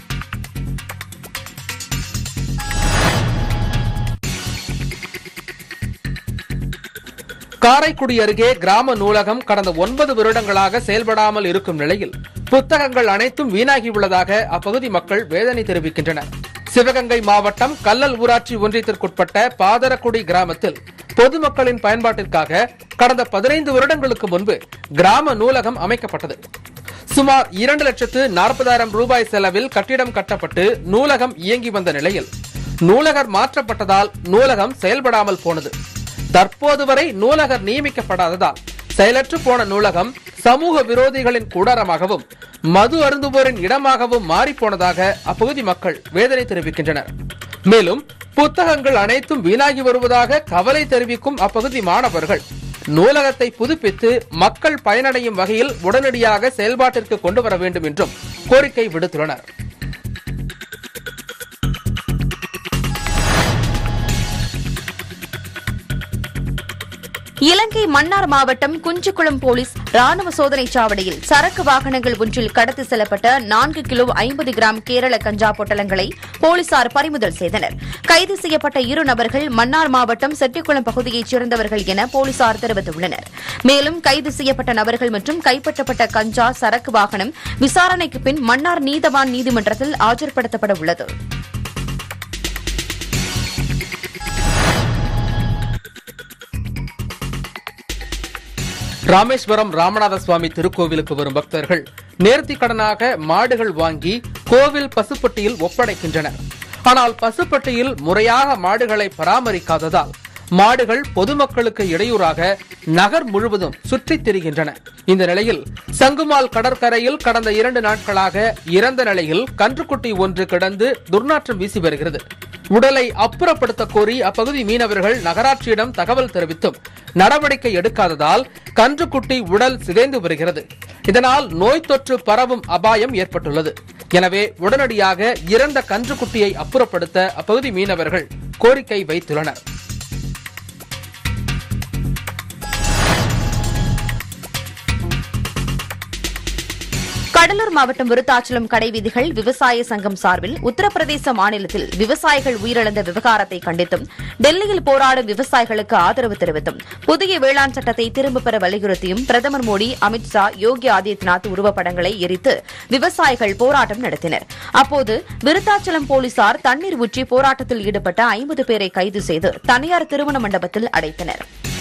காரைக்குடி அருகே கிராம நூலகம் கடந்த ஒன்பது வருடங்களாக செயல்படாமல் இருக்கும் நிலையில் புத்தகங்கள் அனைத்தும் வீணாகியுள்ளதாக அப்பகுதி மக்கள் வேதனை தெரிவிக்கின்றனர் சிவகங்கை மாவட்டம் கல்லல் ஊராட்சி ஒன்றியத்திற்குட்பட்ட பாதரக்குடி கிராமத்தில் பொதுமக்களின் பயன்பாட்டிற்காக கடந்த பதினைந்து வருடங்களுக்கு முன்பு கிராம நூலகம் அமைக்கப்பட்டது சுமார் இரண்டு லட்சத்து நாற்பதாயிரம் ரூபாய் செலவில் கட்டிடம் கட்டப்பட்டு நூலகம் இயங்கி வந்த நிலையில் நூலகர் மாற்றப்பட்டதால் நூலகம் செயல்படாமல் போனது தற்போது வரை நூலகர் நியமிக்கப்படாததால் செயலற்று போன நூலகம் சமூக விரோதிகளின் கூடாரமாகவும் மது அருந்துவோரின் இடமாகவும் மாறிப்போனதாக அப்பகுதி மக்கள் வேதனை தெரிவிக்கின்றனர் மேலும் புத்தகங்கள் அனைத்தும் வீணாகி வருவதாக கவலை தெரிவிக்கும் அப்பகுதி மாணவர்கள் நூலகத்தை புதுப்பித்து மக்கள் பயனடையும் வகையில் உடனடியாக செயல்பாட்டிற்கு கொண்டு வர வேண்டும் என்றும் கோரிக்கை விடுத்துள்ளனர் இலங்கை மன்னார் மாவட்டம் குஞ்சுக்குளம் போலீஸ் ராணுவ சோதனைச் சாவடியில் சரக்கு வாகனங்கள் ஒன்றில் கடத்தி செல்லப்பட்ட நான்கு கிலோ ஐம்பது கிராம் கேரள கஞ்சா பொட்டலங்களை போலீசார் பறிமுதல் செய்தனர் கைது செய்யப்பட்ட இரு நபர்கள் மன்னார் மாவட்டம் செட்டிக்குளம் பகுதியைச் சேர்ந்தவர்கள் என போலீசார் தெரிவித்துள்ளனர் மேலும் கைது செய்யப்பட்ட நபர்கள் மற்றும் கைப்பற்றப்பட்ட கஞ்சா சரக்கு வாகனம் விசாரணைக்கு பின் மன்னார் நீதவான் நீதிமன்றத்தில் ஆஜர்படுத்தப்பட உள்ளது ராமேஸ்வரம் ராமநாத சுவாமி திருக்கோவிலுக்கு வரும் பக்தர்கள் நேர்த்தி கடனாக மாடுகள் வாங்கி கோவில் பசுப்பட்டியில் ஒப்படைக்கின்றனர் ஆனால் பசுப்பட்டியில் முறையாக மாடுகளை பராமரிக்காததால் மாடுகள் பொதுமக்களுக்கு இடையூறாக நகர் முழுவதும் சுற்றித் திரிகின்றன இந்த நிலையில் சங்குமால் கடற்கரையில் கடந்த இரண்டு நாட்களாக இறந்த நிலையில் கன்றுக்குட்டி ஒன்று கிடந்து துர்நாற்றம் வீசி வருகிறது உடலை அப்புறப்படுத்த கோரி அப்பகுதி மீனவர்கள் நகராட்சியிடம் தகவல் தெரிவித்தும் நடவடிக்கை எடுக்காததால் கன்றுக்குட்டி உடல் சிதைந்து வருகிறது இதனால் நோய் தொற்று பரவும் அபாயம் ஏற்பட்டுள்ளது எனவே உடனடியாக இறந்த கன்றுக்குட்டியை அப்புறப்படுத்த அப்பகுதி மீனவர்கள் கோரிக்கை வைத்துள்ளனர் கடலூர் மாவட்டம் விருத்தாச்சலம் கடை வீதிகள் விவசாய சங்கம் சார்பில் உத்தரப்பிரதேச மாநிலத்தில் விவசாயிகள் உயிரிழந்த விவகாரத்தை கண்டித்தும் டெல்லியில் போராடும் விவசாயிகளுக்கு ஆதரவு தெரிவித்தும் புதிய வேளாண் சட்டத்தை திரும்பப் பெற வலியுறுத்தியும் பிரதமர் மோடி அமித்ஷா யோகி ஆதித்யநாத் உருவப்படங்களை எரித்து விவசாயிகள் போராட்டம் நடத்தினர் அப்போது விருத்தாச்சலம் போலீசார் தண்ணீர் ஊற்றி போராட்டத்தில் ஈடுபட்ட ஐம்பது பேரை கைது செய்து தனியார் திருமண மண்டபத்தில் அடைத்தனர்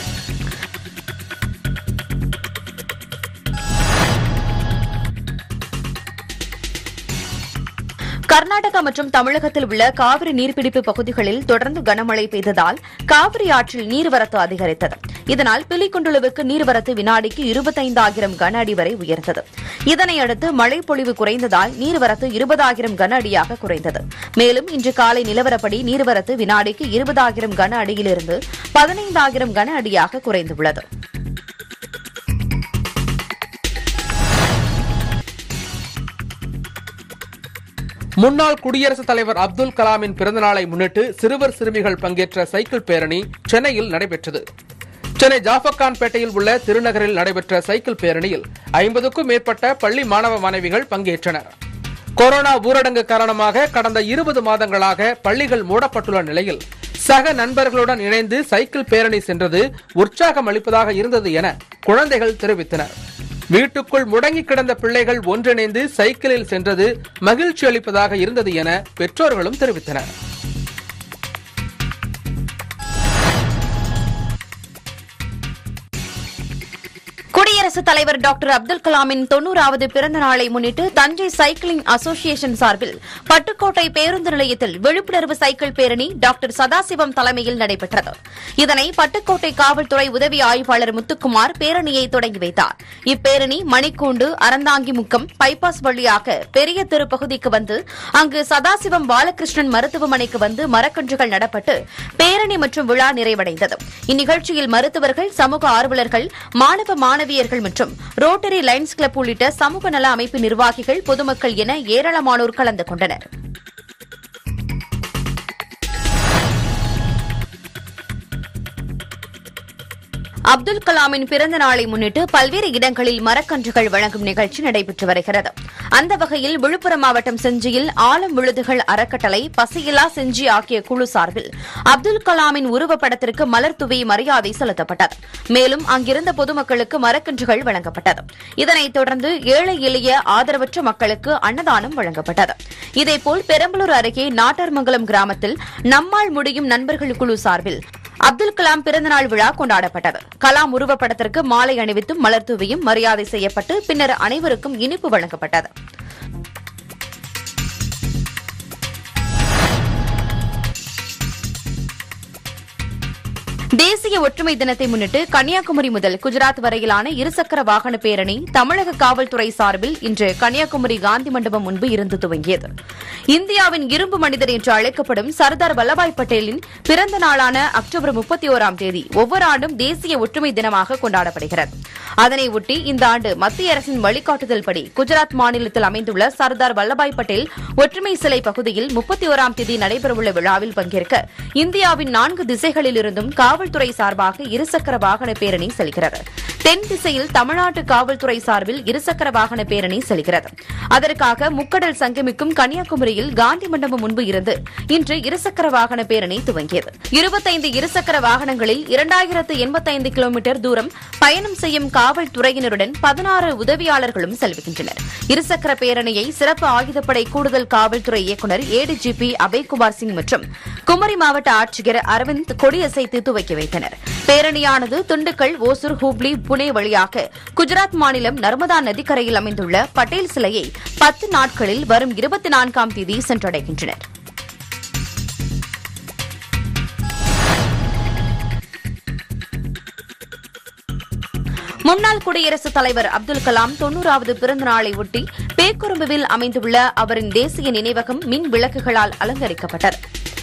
கர்நாடகா மற்றும் தமிழகத்தில் உள்ள காவிரி நீர்பிடிப்பு பகுதிகளில் தொடர்ந்து கனமழை பெய்ததால் காவிரி ஆற்றில் நீர்வரத்து அதிகரித்தது இதனால் பிலிகுண்டுலுவுக்கு நீர்வரத்து வினாடிக்கு இருபத்தைந்தாயிரம் கன அடி வரை உயர்ந்தது இதனையடுத்து மழை பொழிவு குறைந்ததால் நீர்வரத்து இருபதாயிரம் கன அடியாக குறைந்தது மேலும் இன்று காலை நிலவரப்படி நீர்வரத்து வினாடிக்கு இருபதாயிரம் கன அடியிலிருந்து பதினைந்தாயிரம் கன அடியாக குறைந்துள்ளது முன்னாள் குடியரசுத் தலைவர் அப்துல் கலாமின் பிறந்தநாளை முன்னிட்டு சிறுவர் சிறுமிகள் பங்கேற்ற சைக்கிள் பேரணி சென்னையில் நடைபெற்றது சென்னை ஜாஃபர்கான்பேட்டையில் உள்ள திருநகரில் நடைபெற்ற சைக்கிள் பேரணியில் ஐம்பதுக்கும் மேற்பட்ட பள்ளி மாணவ மாணவிகள் பங்கேற்றனர் கொரோனா ஊரடங்கு காரணமாக கடந்த இருபது மாதங்களாக பள்ளிகள் மூடப்பட்டுள்ள நிலையில் சக நண்பர்களுடன் இணைந்து சைக்கிள் பேரணி சென்றது உற்சாகம் அளிப்பதாக இருந்தது என குழந்தைகள் தெரிவித்தனர் வீட்டுக்குள் முடங்கி கிடந்த பிள்ளைகள் ஒன்றிணைந்து சைக்கிளில் சென்றது மகிழ்ச்சி அளிப்பதாக இருந்தது என பெற்றோர்களும் தெரிவித்தனர் குடியரசுத் தலைவர் டாக்டர் அப்துல் கலாமின் தொன்னூறாவது பிறந்த நாளை முன்னிட்டு தஞ்சை சைக்கிளிங் அசோசியேஷன் சார்பில் பட்டுக்கோட்டை பேருந்து நிலையத்தில் விழிப்புணர்வு சைக்கிள் பேரணி டாக்டர் சதாசிவம் தலைமையில் நடைபெற்றது இதனை பட்டுக்கோட்டை காவல்துறை உதவி ஆய்வாளர் முத்துக்குமார் பேரணியை தொடங்கி வைத்தார் இப்பேரணி மணிக்கூண்டு அறந்தாங்கிமுக்கம் பைபாஸ் வழியாக பெரிய தெரு பகுதிக்கு வந்து அங்கு சதாசிவம் பாலகிருஷ்ணன் மருத்துவமனைக்கு வந்து மரக்கன்றுகள் நடப்பட்டு பேரணி மற்றும் விழா நிறைவடைந்தது இந்நிகழ்ச்சியில் மருத்துவர்கள் சமூக ஆர்வலர்கள் மாணவ மாணவியர்கள் மற்றும் ரோட்டரி லைன்ஸ் கிளப் உள்ளிட்ட சமூக நல அமைப்பு நிர்வாகிகள் பொதுமக்கள் என ஏராளமானோர் கலந்து கொண்டனர் அப்துல் கலாமின் பிறந்த நாளை முன்னிட்டு பல்வேறு இடங்களில் மரக்கன்றுகள் வழங்கும் நிகழ்ச்சி நடைபெற்று வருகிறது அந்த வகையில் விழுப்புரம் மாவட்டம் செஞ்சியில் ஆலம் விழுதுகள் அறக்கட்டளை பசியில்லா செஞ்சி ஆகிய குழு சார்பில் அப்துல் கலாமின் உருவப்படத்திற்கு மலர் தூவி மரியாதை செலுத்தப்பட்டது மேலும் அங்கிருந்த பொதுமக்களுக்கு மரக்கன்றுகள் வழங்கப்பட்டது இதனைத் தொடர்ந்து ஏழை எளிய ஆதரவற்ற மக்களுக்கு அன்னதானம் வழங்கப்பட்டது இதேபோல் பெரம்பலூர் அருகே நாட்டார்மங்கலம் கிராமத்தில் நம்மால் முடியும் நண்பர்கள் குழு சார்பில் அப்துல் கலாம் பிறந்தநாள் விழா கொண்டாடப்பட்டது கலாம் உருவப்படத்திற்கு மாலை அணிவித்தும் மலர் தூவியும் மரியாதை செய்யப்பட்டு பின்னர் அனைவருக்கும் இனிப்பு வழங்கப்பட்டது தேசிய ஒற்றுமை தினத்தை முன்னிட்டு கன்னியாகுமரி முதல் குஜராத் வரையிலான இருசக்கர வாகன பேரணி தமிழக காவல்துறை சார்பில் இன்று கன்னியாகுமரி காந்தி மண்டபம் முன்பு இருந்து துவங்கியது இந்தியாவின் இரும்பு மனிதர் என்று அழைக்கப்படும் சர்தார் வல்லபாய் பட்டேலின் பிறந்த நாளான அக்டோபர் முப்பத்தி ஓராம் தேதி ஒவ்வொரு ஆண்டும் தேசிய ஒற்றுமை தினமாக கொண்டாடப்படுகிறது அதனை ஒட்டி இந்த ஆண்டு மத்திய அரசின் வழிகாட்டுதல்படி குஜராத் மாநிலத்தில் அமைந்துள்ள சர்தார் வல்லபாய் பட்டேல் ஒற்றுமை சிலை பகுதியில் முப்பத்தி ஓராம் தேதி நடைபெறவுள்ள விழாவில் பங்கேற்க இந்தியாவின் நான்கு திசைகளிலிருந்தும் காவல்துறை சார்பாக இருசக்கர வாகன பேரணி செல்கிறது தென் திசையில் தமிழ்நாட்டு காவல்துறை சார்பில் இருசக்கர வாகன பேரணி செல்கிறது அதற்காக முக்கடல் சங்கமிக்கும் கன்னியாகுமரியில் காந்தி மண்டபம் முன்பு இருந்து இன்று இருசக்கர வாகன பேரணி துவங்கியது இருபத்தைந்து இருசக்கர வாகனங்களில் இரண்டாயிரத்து எண்பத்தைந்து கிலோமீட்டர் தூரம் பயணம் செய்யும் காவல்துறையினருடன் பதினாறு உதவியாளர்களும் செல்கின்றனர் இருசக்கர பேரணியை சிறப்பு ஆயுதப்படை கூடுதல் காவல்துறை இயக்குநர் ஏடிஜிபி அபய்குமார் சிங் மற்றும் குமரி மாவட்ட ஆட்சியர் அரவிந்த் கொடியசைத்து துவக்கி வைத்தனர் பேரணியானது திண்டுக்கல் ஓசூர் ஹூப்ளி புனே வழியாக குஜராத் மாநிலம் நர்மதா நதிக்கரையில் அமைந்துள்ள பட்டேல் சிலையை பத்து நாட்களில் வரும் இருபத்தி நான்காம் தேதி சென்றடைகின்றனர் முன்னாள் குடியரசுத் தலைவர் அப்துல் கலாம் தொன்னூறாவது பிறந்த நாளை ஒட்டி பேக்குறும்புவில் அமைந்துள்ள அவரின் தேசிய நினைவகம் மின் விளக்குகளால் அலங்கரிக்கப்பட்டது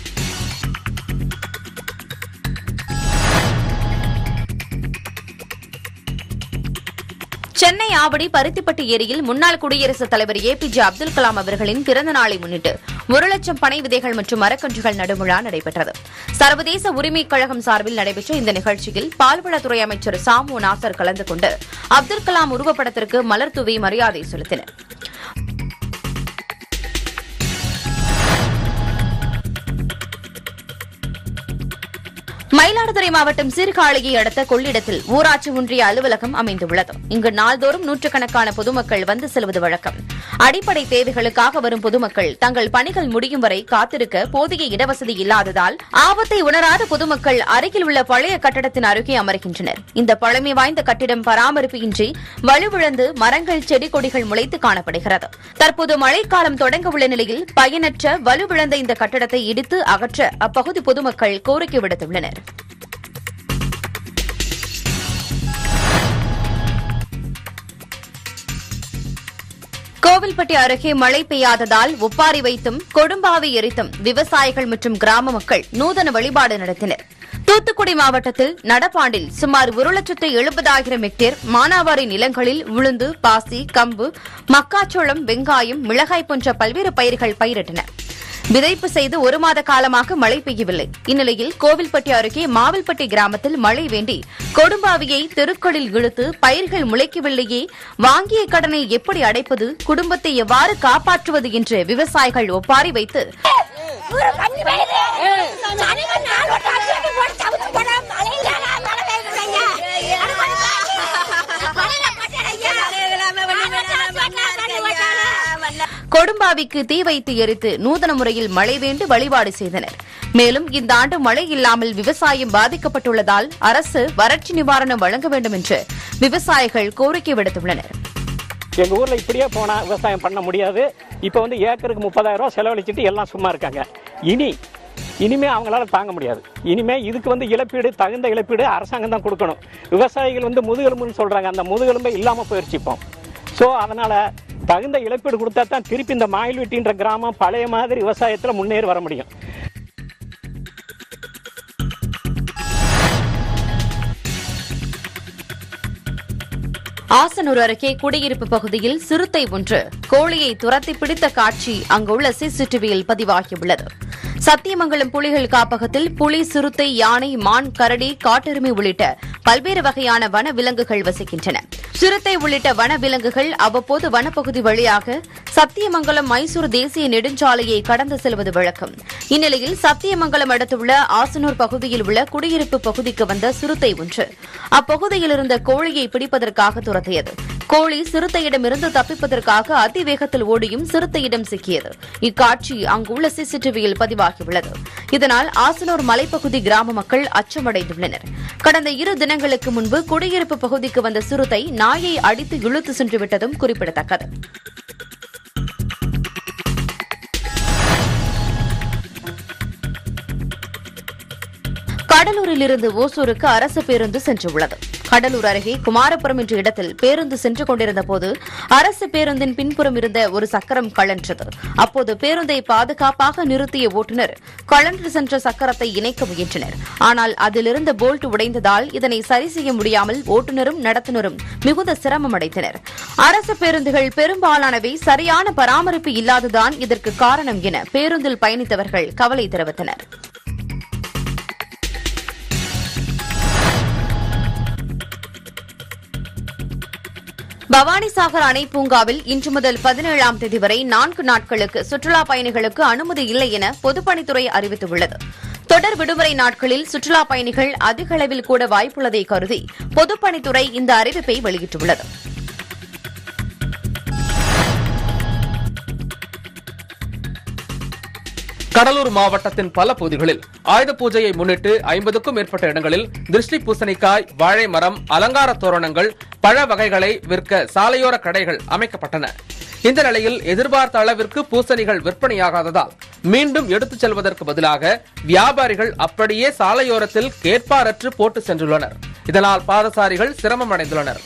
சென்னை ஆவடி பருத்திப்பட்டு ஏரியில் முன்னாள் குடியரசுத் தலைவர் A P J Abdul Kalam அவர்களின் பிறந்த நாளை முன்னிட்டு ஒரு லட்சம் பனை விதைகள் மற்றும் மரக்கன்றுகள் நடும் விழா நடைபெற்றது சர்வதேச உரிமைக் கழகம் சார்பில் நடைபெற்ற இந்த நிகழ்ச்சியில் பால்வளத்துறை அமைச்சர் சாமு நாசர் கலந்து கொண்டு அப்துல் கலாம் உருவப்படத்திற்கு மலர் தூவி மரியாதை செலுத்தினர் மயிலாடுதுறை மாவட்டம் சீர்காழியை அடுத்த கொள்ளிடத்தில் ஊராட்சி ஒன்றிய அலுவலகம் அமைந்துள்ளது இங்கு நாள்தோறும் நூற்றுக்கணக்கான பொதுமக்கள் வந்து செல்வது வழக்கம் அடிப்படை தேவைகளுக்காக வரும் பொதுமக்கள் தங்கள் பணிகள் முடியும் வரை காத்திருக்க போதிய இடவசதி இல்லாததால் ஆபத்தை உணராத பொதுமக்கள் அருகில் உள்ள பழைய கட்டடத்தின் அருகே அமர்கின்றனர் இந்த பழமை வாய்ந்த கட்டிடம் பராமரிப்பு இன்றி வலுவிழந்து மரங்கள் செடி கொடிகள் முளைத்து காணப்படுகிறது தற்போது மழைக்காலம் தொடங்க உள்ள நிலையில் பயனற்ற வலுவிழந்த இந்த கட்டடத்தை இடித்து அகற்ற அப்பகுதி பொதுமக்கள் கோரிக்கை விடுத்துள்ளனர் கோவில்பட்டி அருகே மழை பெய்யாததால் ஒப்பாரி வைத்தும் கொடும்பாவி எரித்தும் விவசாயிகள் மற்றும் கிராம மக்கள் நூதன வழிபாடு நடத்தினர் தூத்துக்குடி மாவட்டத்தில் நடப்பாண்டில் சுமார் ஒரு லட்சத்து எழுபதாயிரம் ஹெக்டேர் மானாவாரி நிலங்களில் உளுந்து பாசி கம்பு மக்காச்சோளம் வெங்காயம் மிளகாய் போன்ற பல்வேறு பயிர்கள் பயிரிட்டன விதைப்பு செய்து ஒரு மாத காலமாக மழை பெய்யவில்லை இந்நிலையில் கோவில்பட்டி அருகே மாவில்பட்டி கிராமத்தில் மழை வேண்டி கொடும்பாவியை தெருக்களில் இழுத்து பயிர்கள் முளைக்கவில்லையே வாங்கிய கடனை எப்படி அடைப்பது குடும்பத்தை எவ்வாறு காப்பாற்றுவது என்று விவசாயிகள் ஒப்பாரி வைத்து ஒரு பஞ்சு பெய்யுது. சனிங்க நாலு வட்டம் அஞ்சு வட்டம் போட்டு தவிர்த்து போனா மழையில நான் மழை பெய்யுது ஐயா. அது கொஞ்சம் மழையில போட்டேன் ஐயா. நாலு வட்டம் அஞ்சு வட்டம் பண்ணி விட்டாங்க. கொடும்பாவிக்கு தீ வைத்து எரித்து நூதன முறையில் மழை வேண்டு வழிபாடு செய்தனர் மேலும் இந்த ஆண்டு மழை இல்லாமல் விவசாயம் பாதிக்கப்பட்டுள்ளதால் அரசு வறட்சி நிவாரணம் வழங்க வேண்டும் என்று விவசாயிகள் கோரிக்கை விடுத்துள்ளனர் எங்கள் ஊரில் இப்படியே போனால் விவசாயம் பண்ண முடியாது இப்போ வந்து ஏக்கருக்கு முப்பதாயிரம் ரூபா செலவழிச்சிட்டு எல்லாம் சும்மா இருக்காங்க இனி இனிமே அவங்களால தாங்க முடியாது இனிமே இதுக்கு வந்து இழப்பீடு தகுந்த இழப்பீடு அரசாங்கம் தான் கொடுக்கணும் விவசாயிகள் வந்து முதுகெலும்புன்னு சொல்கிறாங்க அந்த முதுகெலும்பை இல்லாமல் போயிடுச்சுப்போம் ஸோ அதனால் தகுந்த இழப்பீடு கொடுத்தா தான் திருப்பி இந்த மாயில்வெட்டின்ற கிராமம் பழைய மாதிரி விவசாயத்தில் முன்னேறி வர முடியும் ஆசனூர் அருகே குடியிருப்பு பகுதியில் சிறுத்தை ஒன்று கோழியை துரத்தி பிடித்த காட்சி அங்குள்ள சிசிடிவியில் பதிவாகியுள்ளது சத்தியமங்கலம் புலிகள் காப்பகத்தில் புலி சிறுத்தை யானை மான் கரடி காட்டெருமை உள்ளிட்ட பல்வேறு வகையான வன விலங்குகள் வசிக்கின்றன சிறுத்தை உள்ளிட்ட வன விலங்குகள் அவ்வப்போது வனப்பகுதி வழியாக சத்தியமங்கலம் மைசூர் தேசிய நெடுஞ்சாலையை கடந்து செல்வது வழக்கம் இந்நிலையில் சத்தியமங்கலம் அடுத்துள்ள ஆசனூர் பகுதியில் உள்ள குடியிருப்பு பகுதிக்கு வந்த சிறுத்தை ஒன்று அப்பகுதியில் இருந்த கோழியை பிடிப்பதற்காக துரத்தியது கோழி சிறுத்தையிடமிருந்து தப்பிப்பதற்காக அதிவேகத்தில் ஓடியும் சிறுத்தையிடம் சிக்கியது இக்காட்சி அங்குள்ள சிசிடிவியில் பதிவாகியுள்ளது இதனால் ஆசனூர் மலைப்பகுதி கிராம மக்கள் அச்சமடைந்துள்ளனர் கடந்த இரு தினங்களுக்கு முன்பு குடியிருப்பு பகுதிக்கு வந்த சிறுத்தை நாயை அடித்து இழுத்து சென்று விட்டதும் குறிப்பிடத்தக்கது கடலூரில் இருந்து ஓசூருக்கு அரசு பேருந்து சென்றுள்ளது கடலூர் அருகே குமாரபுரம் என்ற இடத்தில் பேருந்து சென்று கொண்டிருந்த போது அரசு பேருந்தின் பின்புறம் இருந்த ஒரு சக்கரம் கழன்றது அப்போது பேருந்தை பாதுகாப்பாக நிறுத்திய ஓட்டுநர் கழன்று சென்ற சக்கரத்தை இணைக்க முயன்றனர் ஆனால் அதிலிருந்த போல்ட் உடைந்ததால் இதனை சரி செய்ய முடியாமல் ஓட்டுநரும் நடத்துனரும் மிகுந்த சிரமம் அடைந்தனர் அரசு பேருந்துகள் பெரும்பாலானவை சரியான பராமரிப்பு இல்லாததுதான் இதற்கு காரணம் என பேருந்தில் பயணித்தவர்கள் கவலை தெரிவித்தனர் பவானிசாகர் அணை பூங்காவில் இன்று முதல் பதினேழாம் தேதி வரை நான்கு நாட்களுக்கு சுற்றுலா பயணிகளுக்கு அனுமதி இல்லை என பொதுப்பணித்துறை அறிவித்துள்ளது தொடர் விடுமுறை நாட்களில் சுற்றுலா பயணிகள் அதிக அளவில் கூட வாய்ப்புள்ளதை கருதி பொதுப்பணித்துறை இந்த அறிவிப்பை வெளியிட்டுள்ளது கடலூர் மாவட்டத்தின் பல பகுதிகளில் ஆயுத பூஜையை முன்னிட்டு ஐம்பதுக்கும் மேற்பட்ட இடங்களில் திருஷ்டி பூசணிக்காய் வாழை மரம் அலங்கார தோரணங்கள் பழ வகைகளை விற்க சாலையோர கடைகள் அமைக்கப்பட்டன இந்த நிலையில் எதிர்பார்த்த அளவிற்கு பூசணிகள் விற்பனையாகாததால் மீண்டும் எடுத்துச் செல்வதற்கு பதிலாக வியாபாரிகள் அப்படியே சாலையோரத்தில் கேட்பாரற்று போட்டு சென்றுள்ளனர் இதனால் பாதசாரிகள் சிரமம் அடைந்துள்ளனர்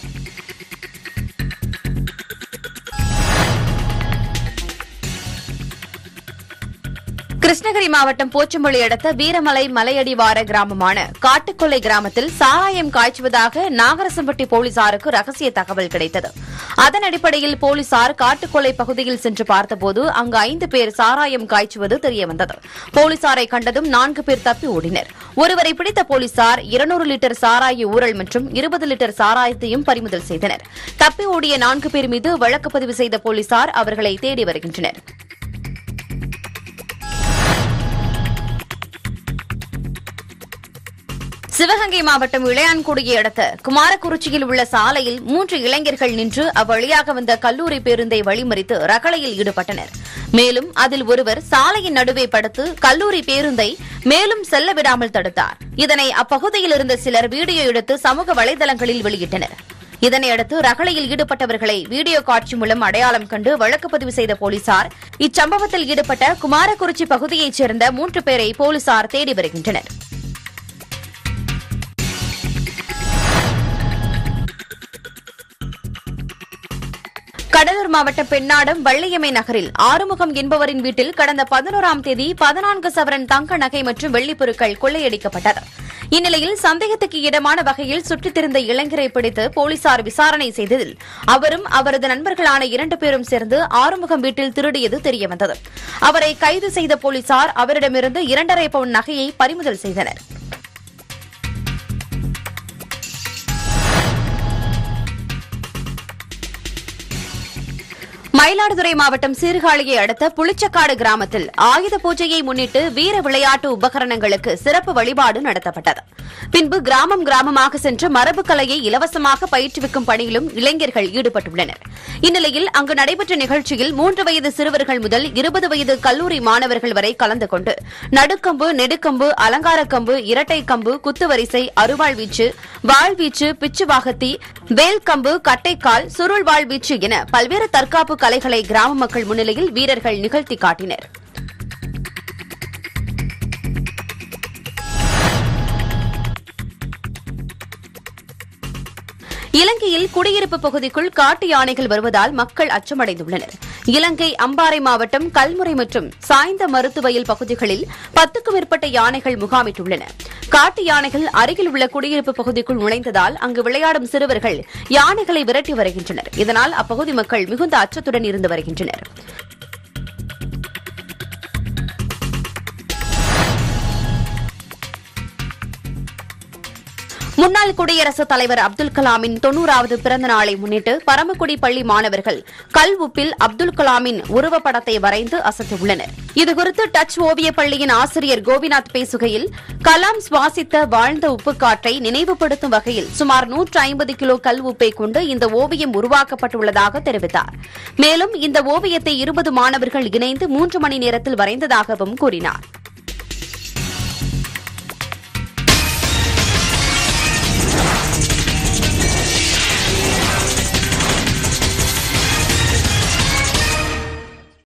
கிருஷ்ணகிரி மாவட்டம் போச்சம்பள்ளி அடுத்த வீரமலை மலையடிவார கிராமமான காட்டுக்கொல்லை கிராமத்தில் சாராயம் காய்ச்சுவதாக நாகரசம்பட்டி போலீசாருக்கு ரகசிய தகவல் கிடைத்தது அதன் அடிப்படையில் போலீசார் காட்டுக்கொல்லை பகுதியில் சென்று பார்த்தபோது அங்கு ஐந்து பேர் சாராயம் காய்ச்சுவது தெரியவந்தது போலீசாரை கண்டதும் நான்கு பேர் தப்பி ஓடினர் ஒருவரை பிடித்த போலீசார் இருநூறு லிட்டர் சாராய ஊரல் மற்றும் இருபது லிட்டர் சாராயத்தையும் பறிமுதல் செய்தனர் தப்பி ஓடிய நான்கு பேர் மீது வழக்கு பதிவு செய்த போலீசார் அவர்களை தேடி வருகின்றனர் சிவகங்கை மாவட்டம் இளையான்குடியை அடுத்த குமாரக்குறிச்சியில் உள்ள சாலையில் மூன்று இளைஞர்கள் நின்று அவ்வழியாக வந்த கல்லூரி பேருந்தை வழிமறித்து ரகளையில் ஈடுபட்டனர் மேலும் அதில் ஒருவர் சாலையின் நடுவே படுத்து கல்லூரி பேருந்தை மேலும் செல்ல விடாமல் தடுத்தார் இதனை அப்பகுதியில் இருந்த சிலர் வீடியோ எடுத்து சமூக வலைதளங்களில் வெளியிட்டனர் இதனையடுத்து ரகளையில் ஈடுபட்டவர்களை வீடியோ காட்சி மூலம் அடையாளம் கண்டு வழக்கு பதிவு செய்த போலீசார் இச்சம்பவத்தில் ஈடுபட்ட குமாரக்குறிச்சி பகுதியைச் சேர்ந்த மூன்று பேரை போலீசார் தேடி வருகின்றனர் கடலூர் மாவட்டம் பெண்ணாடம் வள்ளியம்மை நகரில் ஆறுமுகம் என்பவரின் வீட்டில் கடந்த பதினோராம் தேதி பதினான்கு சவரன் தங்க நகை மற்றும் வெள்ளிப் பொருட்கள் கொள்ளையடிக்கப்பட்டது இந்நிலையில் சந்தேகத்துக்கு இடமான வகையில் சுற்றித் திரிந்த இளைஞரை பிடித்து போலீசார் விசாரணை செய்ததில் அவரும் அவரது நண்பர்களான இரண்டு பேரும் சேர்ந்து ஆறுமுகம் வீட்டில் திருடியது தெரியவந்தது அவரை கைது செய்த போலீசார் அவரிடமிருந்து இரண்டரை பவுன் நகையை பறிமுதல் செய்தனர் மயிலாடுதுறை மாவட்டம் சீர்காழியை அடுத்த புளிச்சக்காடு கிராமத்தில் ஆயுத பூஜையை முன்னிட்டு வீர விளையாட்டு உபகரணங்களுக்கு சிறப்பு வழிபாடு நடத்தப்பட்டது பின்பு கிராமம் கிராமமாக சென்று மரபு கலையை இலவசமாக பயிற்றுவிக்கும் பணியிலும் இளைஞர்கள் ஈடுபட்டுள்ளனர் இந்நிலையில் அங்கு நடைபெற்ற நிகழ்ச்சியில் மூன்று வயது சிறுவர்கள் முதல் இருபது வயது கல்லூரி மாணவர்கள் வரை கலந்து கொண்டு நடுக்கம்பு நெடுக்கம்பு அலங்கார கம்பு இரட்டை கம்பு குத்துவரிசை அருவாள் வீச்சு வாழ்வீச்சு பிச்சுவாகத்தி வேல்கம்பு கட்டைக்கால் சுருள் வாழ்வீச்சு என பல்வேறு தற்காப்பு கலைகளை கிராம மக்கள் முன்னிலையில் வீரர்கள் நிகழ்த்தி காட்டினர் இலங்கையில் குடியிருப்பு பகுதிக்குள் காட்டு யானைகள் வருவதால் மக்கள் அச்சமடைந்துள்ளனர் இலங்கை அம்பாறை மாவட்டம் கல்முறை மற்றும் சாய்ந்த மருத்துவயல் பகுதிகளில் பத்துக்கும் மேற்பட்ட யானைகள் முகாமிட்டுள்ளன காட்டு யானைகள் அருகில் உள்ள குடியிருப்பு பகுதிக்குள் நுழைந்ததால் அங்கு விளையாடும் சிறுவர்கள் யானைகளை விரட்டி வருகின்றனர் இதனால் அப்பகுதி மக்கள் மிகுந்த அச்சத்துடன் இருந்து வருகின்றனர் முன்னாள் குடியரசுத் தலைவர் அப்துல் கலாமின் தொன்னூறாவது பிறந்த நாளை முன்னிட்டு பரமக்குடி பள்ளி மாணவர்கள் கல் உப்பில் அப்துல் கலாமின் உருவப்படத்தை வரைந்து அசத்தியுள்ளனர் இதுகுறித்து டச் ஓவிய பள்ளியின் ஆசிரியர் கோபிநாத் பேசுகையில் கலாம் சுவாசித்த வாழ்ந்த உப்புக்காற்றை நினைவுபடுத்தும் வகையில் சுமார் நூற்று ஐம்பது கிலோ கல் உப்பை கொண்டு இந்த ஓவியம் உருவாக்கப்பட்டுள்ளதாக தெரிவித்தார் மேலும் இந்த ஓவியத்தை இருபது மாணவர்கள் இணைந்து மூன்று மணி நேரத்தில் வரைந்ததாகவும் கூறினார்